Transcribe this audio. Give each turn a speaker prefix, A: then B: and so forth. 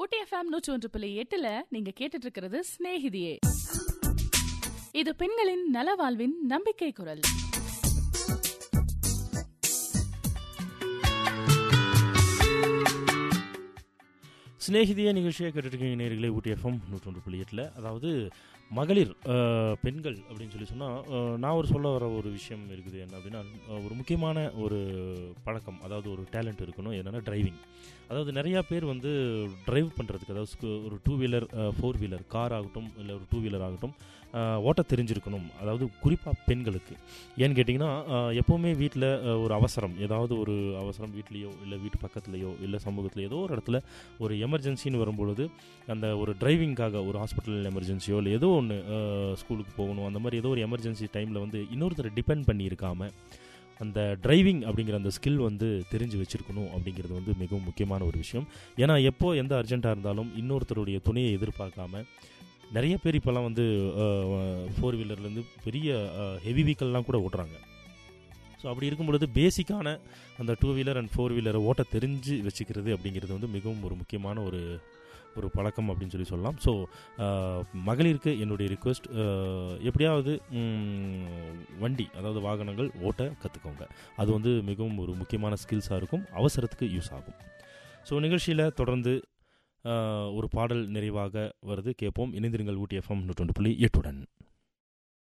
A: ஊட்டி FM நூற்றி ஒன்று புள்ளி எட்டுல நீங்க கேட்டுட்டு இருக்கிறது சிநேகிதியே இது பெண்களின் நலவாழ்வின் நம்பிக்கை குரல்
B: சிநேகிதிய நிகழ்ச்சியை கேட்டுருக்கீங்க நேர்களே ஊட்டி எஃப்எம் நூற்றொன்று புள்ளி எட்டில் அதாவது மகளிர் அஹ், பெண்கள் அப்படின்னு சொல்லி சொன்னால் நான் ஒரு சொல்ல வர ஒரு விஷயம் இருக்குது என்ன அப்படின்னா அஹ், ஒரு முக்கியமான ஒரு பழக்கம் அதாவது ஒரு டேலண்ட் இருக்கணும் என்னென்னா டிரைவிங் அதாவது நிறையா பேர் வந்து டிரைவ் பண்ணுறதுக்கு அதாவது ஸ்கூ- ஒரு two wheeler four wheeler car ஆகட்டும் இல்லை ஒரு டூ வீலர் ஆகட்டும் அஹ், ஓட்ட தெரிஞ்சிருக்கணும் அதாவது குறிப்பாக பெண்களுக்கு ஏன்னு கேட்டிங்கன்னா அஹ், எப்போவுமே வீட்டில் ஒரு அவசரம் ஏதாவது ஒரு அவசரம் வீட்லேயோ இல்லை வீட்டு பக்கத்துலேயோ இல்லை சமூகத்தில் ஏதோ ஒரு இடத்துல ஒரு எமர்ஜென்சின்னு வரும்பொழுது அந்த ஒரு டிரைவிங்காக ஒரு ஹாஸ்பிட்டல் எமர்ஜென்சியோ இல்லை ஏதோ ஒன்று ஸ்கூலுக்கு போகணும் அந்த மாதிரி ஏதோ ஒரு எமர்ஜென்சி டைமில் வந்து இன்னொருத்தரை டிபெண்ட் பண்ணி இருக்காம அந்த டிரைவிங் அப்படிங்கிற அந்த ஸ்கில் வந்து தெரிஞ்சு வச்சிருக்கணும் அப்படிங்கிறது வந்து மிகவும் முக்கியமான ஒரு விஷயம் ஏன்னா எப்போ எந்த அர்ஜென்ட்டாக இருந்தாலும் இன்னொருத்தருடைய துணையை எதிர்பார்க்காம நிறைய பேர் இப்போல்லாம் வந்து ஃபோர் வீலர்லேருந்து பெரிய ஹெவி வெஹிக்கல்லாம் கூட ஓட்டுறாங்க ஸோ அப்படி இருக்கும் பொழுது பேசிக்கான அந்த டூ வீலர் அண்ட் ஃபோர் வீலரை ஓட்ட தெரிஞ்சு வச்சுக்கிறது அப்படிங்கிறது வந்து மிகவும் ஒரு முக்கியமான ஒரு ஒரு பழக்கம் அப்படின்னு சொல்லி சொல்லலாம் ஸோ மகளிருக்கு என்னுடைய ரிக்வெஸ்ட் எப்படியாவது ம், வண்டி அதாவது வாகனங்கள் ஓட்ட கற்றுக்கோங்க அது வந்து மிகவும் ஒரு முக்கியமான ஸ்கில்ஸாக இருக்கும் அவசரத்துக்கு யூஸ் ஆகும் ஸோ நிகழ்ச்சியில் தொடர்ந்து அஹ், ஒரு பாடல் நிறைவாக வருது கேட்போம் இணைந்திருங்கள் ஊட்டி எஃப்எம் நூற்றொன்று புள்ளி எட்டுடன்